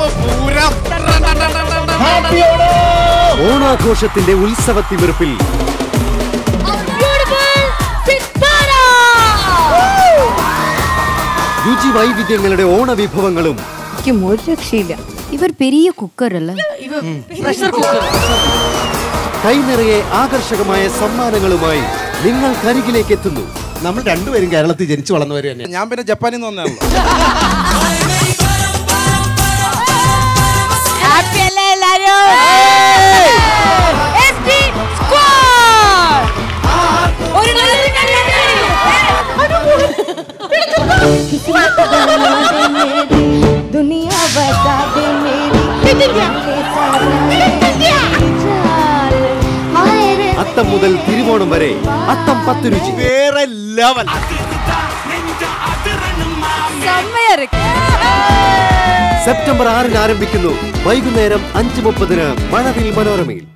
പൂരം ഓണാഘോഷത്തിന്റെ ഉത്സവത്തിമിർപ്പിൽ രുചി വൈവിധ്യങ്ങളുടെ ഓണവിഭവങ്ങളും ഒരു രക്ഷയില്ല ഇവർ പെരിയ കുക്കറല്ല കൈനിറയെ ആകർഷകമായ സമ്മാനങ്ങളുമായി നിങ്ങൾക്കരികിലേക്ക് എത്തുന്നു നമ്മൾ രണ്ടുപേരും കേരളത്തിൽ ജനിച്ചു വളർന്നവർ തന്നെ ഞാൻ പിന്നെ ജപ്പാനിൽ നിന്ന് വന്നതാണല്ലോ ഹാപ്പി അല്ലേ എല്ലാരും SD squad. ഒരു നല്ലൊരു दुनिया बता दे मेरी അത്തം മുതൽ തിരുവോണം വരെ അത്തം പത്ത് രുചി വേറെ ലെവൽ செம்மையா இருக்கு സെപ്റ്റംബർ ആറിന് ആരംഭിക്കുന്നു വൈകുന്നേരം അഞ്ച് മുപ്പതിന് മഴവിൽ മനോരമയിൽ